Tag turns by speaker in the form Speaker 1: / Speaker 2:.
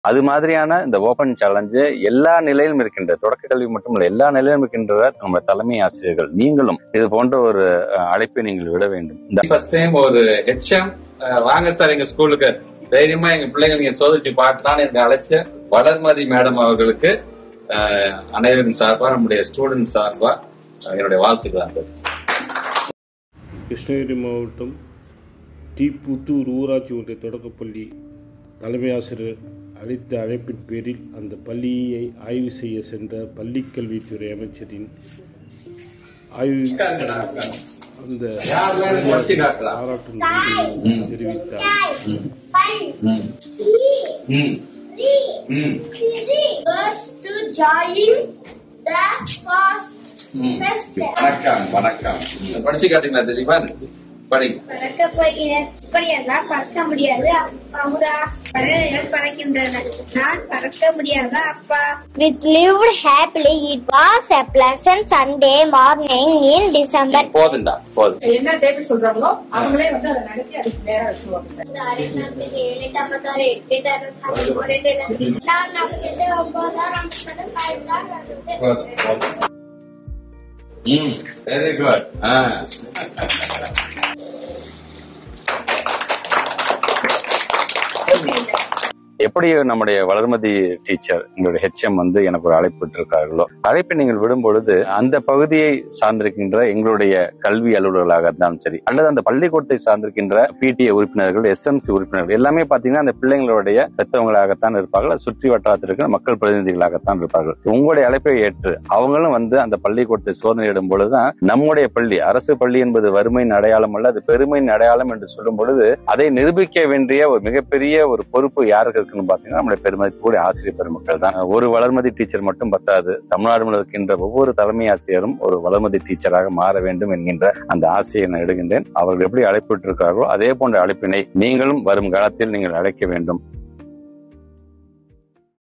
Speaker 1: அது மாதிரியான இந்த ஓபன் சேலஞ்சு எல்லா நிலையிலும் இருக்கின்ற தொடக்க கல்வி மட்டுமல்ல எல்லா நிலையிலும் இருக்கின்ற நம்ம தலைமை ஆசிரியர்கள் நீங்களும் இது போன்ற ஒரு அஹ், அழைப்பை நீங்கள் விட வேண்டும் இந்த
Speaker 2: ஃபர்ஸ்ட் டைம் ஒரு ஹெச்எம் வாங்க சார் எங்க ஸ்கூலுக்கு தைரியமா எங்க பிள்ளைங்க நீங்க சோதிச்சு பார்க்கலாம்னு எனக்கு அழைச்ச வளர்மதி மேடம் அவர்களுக்கு அஹ், அனைவரின் சார்பா நம்முடைய ஸ்டூடெண்ட் சார்பா அஹ், என்னுடைய வாழ்த்துக்கள்
Speaker 3: கிருஷ்ணகிரி மாவட்டம் தீப்புத்தூர் ஊராட்சி ஒன்றிய தொடக்கப்பள்ளி தலைமை ஆசிரியர் அளித்த அழைப்பின் பேரில் அந்த பள்ளியை ஆய்வு செய்ய சென்ற பள்ளிக்கல்வித்துறை அமைச்சரின் ஆய்வு அந்த
Speaker 2: படிச்சு காட்டலாம்.
Speaker 3: பாராட்டு நன்றியை
Speaker 2: ம்.
Speaker 3: தெரிவித்தார்
Speaker 2: ம்.
Speaker 4: Five,
Speaker 2: ம்.
Speaker 4: three,
Speaker 2: ம்.
Speaker 4: three,
Speaker 2: ம்.
Speaker 4: three. First to join the first
Speaker 2: ம்.
Speaker 4: first
Speaker 2: வணக்கம் வணக்கம் படிச்சு காட்டுங்களா தெரியுமா படிங்க
Speaker 4: பறக்க போகிறேன் இப்படியெல்லாம் பறக்க முடியாது அமுதா பறவைகள் பறக்கின்றன நான் பறக்க முடியாதா அப்பா
Speaker 5: With lived happily, it was a pleasant Sunday morning in December.
Speaker 2: போதுண்டா போதும்
Speaker 6: என்ன டேபிள் சொல்றாங்களோ அவங்களே வந்து அதை நடத்தி அதுக்கு நேரம் வச்சுருவாங்க சார்
Speaker 4: இந்த அரை நாற்பத்தி ஏழு ஐம்பத்தாறு எட்டு அறுபத்தாறு ஒரு ரெண்டு நான் நாற்பத்தி ஒன்பதாறு ஐம்பத்தாறு பதினாறு
Speaker 2: போதும், போதும். ம் வெரி குட் ஆ
Speaker 1: எப்படி நம்முடைய வளர்மதி டீச்சர் எங்களுடைய ஹெச்எம் வந்து எனக்கு ஒரு அழைப்பு விட்டிருக்கார்களோ அழைப்பை நீங்கள் விடும் பொழுது அந்த பகுதியை சார்ந்திருக்கின்ற எங்களுடைய கல்வி அலுவலர்களாக இருந்தாலும் சரி அல்லது அந்த பள்ளிக்கூடத்தை சார்ந்திருக்கின்ற பிடிஏ உறுப்பினர்கள் எஸ்எம்சி உறுப்பினர்கள் எல்லாமே பாத்தீங்கன்னா அந்த பிள்ளைங்களுடைய பெற்றவங்களாகத்தான் இருப்பார்கள் அது சுற்றி வட்டாரத்தில் இருக்கிற மக்கள் பிரதிநிதிகளாகத்தான் இருப்பார்கள் உங்களுடைய அழைப்பை ஏற்று அவங்களும் வந்து அந்த பள்ளிக்கூடத்தை சோதனையிடும் பொழுதுதான் நம்முடைய பள்ளி அரசு பள்ளி என்பது வறுமையின் அடையாளம் அல்ல அது பெருமையின் அடையாளம் என்று சொல்லும் பொழுது அதை நிரூபிக்க வேண்டிய ஒரு மிகப்பெரிய ஒரு பொறுப்பு யாருக்கு இருக்குன்னு பாத்தீங்கன்னா நம்முடைய பெருமதிக்கூடிய ஆசிரியர் பெருமக்கள் தான் ஒரு வளர்மதி டீச்சர் மட்டும் பத்தாது தமிழ்நாடு முழுவதும் இருக்கின்ற ஒவ்வொரு தலைமை ஆசிரியரும் ஒரு வளர்மதி டீச்சராக மாற வேண்டும் என்கின்ற அந்த ஆசையை நான் எடுகின்றேன் அவர்கள் எப்படி அழைப்பு விட்டிருக்கிறார்களோ அதே போன்ற அழைப்பினை நீங்களும் வரும் காலத்தில் நீங்கள் அழைக்க வேண்டும்